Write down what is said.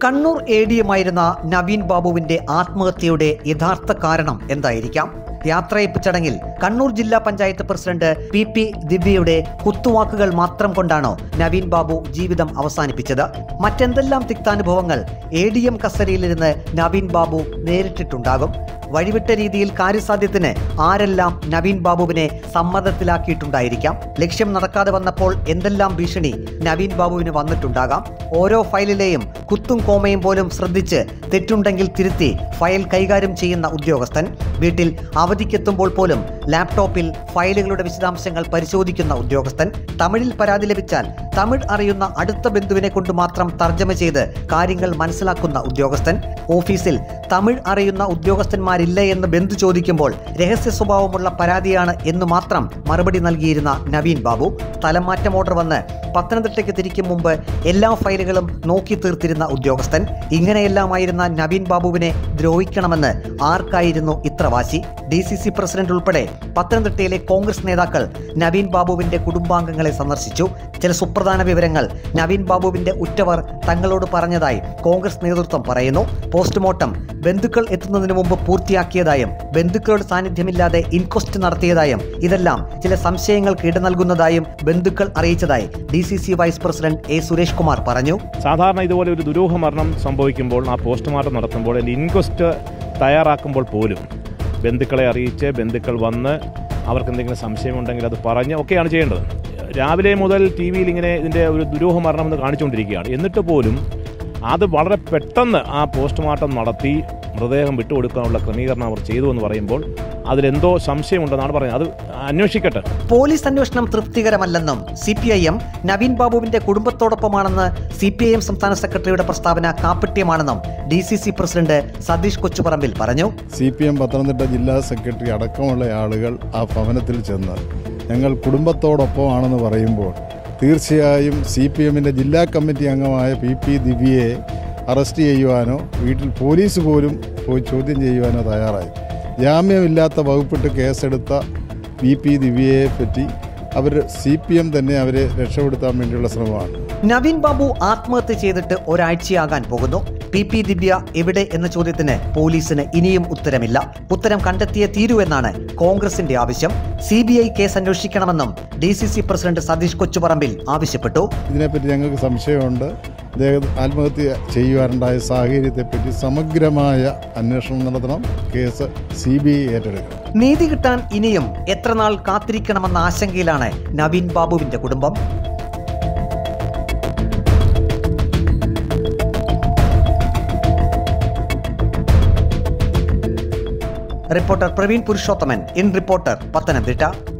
Kannur A D എമായിരുന്ന നവീൻ ബാബുവിന്റെ ആത്മഹത്യയുടെ യഥാർത്ഥ കാരണം എന്തായിരിക്കാം യാത്രയപ്പ് ചടങ്ങിൽ കണ്ണൂർ ജില്ലാ പഞ്ചായത്ത് പ്രസിഡന്റ് പി പി ദിവ്യയുടെ കുത്തുവാക്കുകൾ മാത്രം കൊണ്ടാണോ നവീൻ ബാബു ജീവിതം അവസാനിപ്പിച്ചത് മറ്റെന്തെല്ലാം തിക്താനുഭവങ്ങൾ എ ഡി എം കസരയിലിരുന്ന് നവീൻ ബാബു നേരിട്ടിട്ടുണ്ടാകും വഴിവിട്ട രീതിയിൽ കാര്യസാധ്യത്തിന് ആരെല്ലാം നവീൻ ബാബുവിനെ സമ്മതത്തിലാക്കിയിട്ടുണ്ടായിരിക്കാം ലക്ഷ്യം നടക്കാതെ വന്നപ്പോൾ എന്തെല്ലാം ഭീഷണി നവീൻ ബാബുവിന് വന്നിട്ടുണ്ടാകാം ഓരോ ഫയലിലെയും കുത്തും കോമയും പോലും ശ്രദ്ധിച്ച് തെറ്റുണ്ടെങ്കിൽ തിരുത്തി ഫയൽ കൈകാര്യം ചെയ്യുന്ന ഉദ്യോഗസ്ഥൻ വീട്ടിൽ അവധിക്കെത്തുമ്പോൾ പോലും ലാപ്ടോപ്പിൽ ഫയലുകളുടെ വിശദാംശങ്ങൾ പരിശോധിക്കുന്ന ഉദ്യോഗസ്ഥൻ തമിഴിൽ പരാതി ലഭിച്ചാൽ തമിഴ് അറിയുന്ന അടുത്ത ബന്ധുവിനെ കൊണ്ട് മാത്രം തർജ്ജമ ചെയ്ത് കാര്യങ്ങൾ മനസ്സിലാക്കുന്ന ഉദ്യോഗസ്ഥൻ ഓഫീസിൽ തമിഴ് അറിയുന്ന ഉദ്യോഗസ്ഥന്മാരില്ല എന്ന് ബന്ധു ചോദിക്കുമ്പോൾ രഹസ്യ സ്വഭാവമുള്ള പരാതിയാണ് എന്ന് മാത്രം മറുപടി നൽകിയിരുന്ന നവീൻ ബാബു സ്ഥലമാറ്റം ഓർഡർ വന്ന് പത്തനംതിട്ടയ്ക്ക് തിരിക്കും മുമ്പ് എല്ലാ ഫയലുകളും നോക്കി തീർത്തിരുന്ന ഉദ്യോഗസ്ഥൻ ഇങ്ങനെയെല്ലാമായിരുന്ന നവീൻ ബാബുവിനെ ദ്രോഹിക്കണമെന്ന് ആർക്കായിരുന്നു ഇത്ര വാശി ഡി സി സി പ്രസിഡന്റ് ഉൾപ്പെടെ പത്തനംതിട്ടയിലെ കോൺഗ്രസ് നേതാക്കൾ നവീൻ ബാബുവിന്റെ കുടുംബാംഗങ്ങളെ സന്ദർശിച്ചു ചില സുപ്രധാന വിവരങ്ങൾ നവീൻ ബാബുവിന്റെ ഉറ്റവർ തങ്ങളോട് പറഞ്ഞതായി കോൺഗ്രസ് നേതൃത്വം പറയുന്നു പോസ്റ്റ്മോർട്ടം ബന്ധുക്കൾ എത്തുന്നതിന് മുമ്പ് പൂർത്തിയാക്കിയതായും ബന്ധുക്കളുടെ സാന്നിധ്യമില്ലാതെ ഇൻക്വസ്റ്റ് നടത്തിയതായും ഇതെല്ലാം ചില സംശയങ്ങൾക്ക് ഇട നൽകുന്നതായും ബന്ധുക്കൾ അറിയിച്ചതായി D C C vice president A Suresh Kumar പറഞ്ഞു സാധാരണ ഇതുപോലെ ഒരു ദുരൂഹ മരണം സംഭവിക്കുമ്പോൾ ആ പോസ്റ്റ്മോർട്ടം നടത്തുമ്പോൾ അതിൻ്റെ ഇൻക്വസ്റ്റ് തയ്യാറാക്കുമ്പോൾ പോലും ബന്ധുക്കളെ അറിയിച്ച് ബന്ധുക്കൾ വന്ന് അവർക്ക് എന്തെങ്കിലും സംശയമുണ്ടെങ്കിൽ അത് പറഞ്ഞ് ഒക്കെയാണ് ചെയ്യേണ്ടത് രാവിലെ മുതൽ ടി വിയിൽ ഇങ്ങനെ ഇതിൻ്റെ ഒരു ദുരൂഹ മരണം എന്ന് കാണിച്ചുകൊണ്ടിരിക്കുകയാണ് എന്നിട്ട് പോലും അത് വളരെ പെട്ടെന്ന് ആ പോസ്റ്റ്മോർട്ടം നടത്തി മൃതദേഹം വിട്ടുകൊടുക്കാനുള്ള ക്രമീകരണം അവർ ചെയ്തു എന്ന് പറയുമ്പോൾ അതിലെന്തോ സംശയമുണ്ടെന്നാണ് പറയുന്നത് അത് അന്വേഷിക്കട്ടെ പോലീസ് അന്വേഷണം തൃപ്തികരമല്ലെന്നും C P I M Naveen ബാബുവിന്റെ കുടുംബത്തോടൊപ്പമാണെന്ന് സി പി ഐ എം സംസ്ഥാന സെക്രട്ടറിയുടെ പ്രസ്താവന കാപ്പട്യമാണെന്നും D C C president Satheesh Kochuparambil പറഞ്ഞു സി പി എം പത്തനംതിട്ട ജില്ലാ സെക്രട്ടറി അടക്കമുള്ള ആളുകൾ ആ ഭവനത്തിൽ ചെന്ന് ഞങ്ങൾ കുടുംബത്തോടൊപ്പമാണെന്ന് പറയുമ്പോൾ തീർച്ചയായും സി പി എമ്മിൻ്റെ ജില്ലാ കമ്മിറ്റി അംഗമായ പി പി ദിവ്യയെ അറസ്റ്റ് ചെയ്യുവാനോ വീട്ടിൽ പോലീസ് പോലും പോയി ചോദ്യം ചെയ്യുവാനോ തയ്യാറായി ജാമ്യമില്ലാത്ത വകുപ്പിട്ട് കേസെടുത്ത പി പി ദിവ്യയെ പറ്റി അവർ സി പി എം തന്നെ അവരെ രക്ഷപ്പെടുത്താൻ വേണ്ടിയുള്ള ശ്രമമാണ് നവീൻ ബാബു ആത്മഹത്യ ചെയ്തിട്ട് ഒരാഴ്ചയാകാൻ പോകുന്നു പി പി ദിവ്യ എവിടെ എന്ന ചോദ്യത്തിന് പോലീസിന് ഇനിയും ഉത്തരമില്ല ഉത്തരം കണ്ടെത്തിയേ തീരൂ എന്നാണ് കോൺഗ്രസിന്റെ ആവശ്യം സി ബി ഐ കേസ് അന്വേഷിക്കണമെന്നും D C C president Satheesh Kochuparambil ആവശ്യപ്പെട്ടു ഇതിനെപ്പറ്റി ഞങ്ങൾക്ക് സംശയമുണ്ട് അദ്ദേഹം ആത്മഹത്യ ചെയ്യുവാനുണ്ടായ സാഹചര്യത്തെപ്പറ്റി സമഗ്രമായ അന്വേഷണം നടത്തണം കേസ് സി ബി ഐ ഏറ്റെടുക്കണം നീതി കിട്ടാൻ ഇനിയും എത്ര നാൾ കാത്തിരിക്കണമെന്ന ആശങ്കയിലാണ് നവീൻ ബാബുവിന്റെ കുടുംബം reporter Praveen Purushothaman in reporter Pathanamthitta